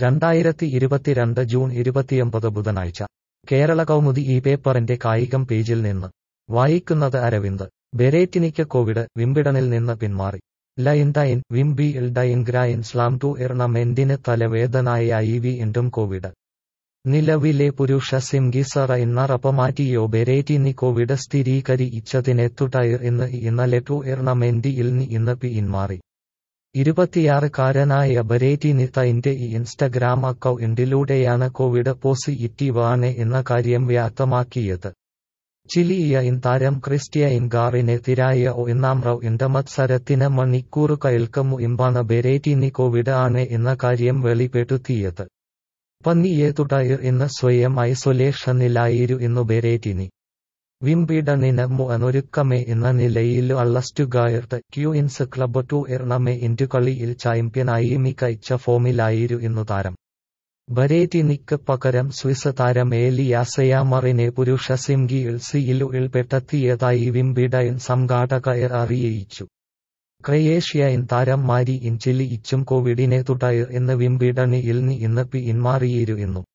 രണ്ടായിരത്തി ഇരുപത്തിരണ്ട് ജൂൺ ഇരുപത്തിയൊമ്പത് ബുധനാഴ്ച കേരള കൗമുദി ഈ പേപ്പറിന്റെ കായികം പേജിൽ നിന്ന് വായിക്കുന്നത് അരവിന്ദ് ബെരേറ്റിനിക്ക് കോവിഡ് വിംബിഡണിൽ നിന്ന് പിന്മാറി ലൈൻഡൈൻ വിംബി ഇൽഡൈൻ ഗ്രായിൻ സ്ലാം ടു എർണമെന്റിന് തലവേദനയായി വീണ്ടും കോവിഡ് നിലവിലെ പുരുഷ സിംഗിസറ ഇന്നറപ്പമാറ്റിയോ ബെരേറ്റിനി കോവിഡ് സ്ഥിരീകരിച്ചതിനെ തുടർ ഇന്ന് ഇന്നലെ ടു എർണമെന്റിയിൽ ഇന്ന് പിന്മാറി ഇരുപത്തിയാറുകാരനായ ബരേറ്റിനി തൈന്റെ ഈ ഇൻസ്റ്റഗ്രാം അക്കൗണ്ടിലൂടെയാണ് കോവിഡ് പോസിറ്റീവ് ആണ് എന്ന കാര്യം വ്യക്തമാക്കിയത് ചിലിയൻ താരം ക്രിസ്ത്യൻ ഗാറിനെതിരായ ഒന്നാം റൗണ്ട് മത്സരത്തിന് മണിക്കൂറുകൾക്ക് മുമ്പാണ് ബെരേറ്റിനി കോവിഡ് ആണ് എന്ന കാര്യം വെളിപ്പെടുത്തിയത് പന്നിയെ തുടർ ഇന്ന് സ്വയം ഐസൊലേഷനിലായിരുന്നു ബെരേറ്റിനി വിംബിഡണിന് മുനൊരുക്കമേ എന്ന നിലയിൽ അള്ളസ്റ്റുഗായർട്ട് ക്യൂയിൻസ് ക്ലബ് ടു എർണമെന്റ് കളിയിൽ ചാമ്പ്യനായി മികച്ച ഫോമിലായിരുന്നു താരം ബരേറ്റിനിക്ക് പകരം സ്വിസ് താരം ഏലിയാസയാമറിനെ പുരുഷ സിംഗിൾസിയിൽ ഉൾപ്പെടുത്തിയതായി വിംബിഡയൻ സംഘാടകർ അറിയിച്ചു ക്രയേഷ്യൻ താരം മാരി ഇൻചിലിയിച്ചും കോവിഡിനെ തുടർ ഇന്ന് വിംബിഡണിയിൽ നിന്ന് പിന്മാറിയിരുന്നു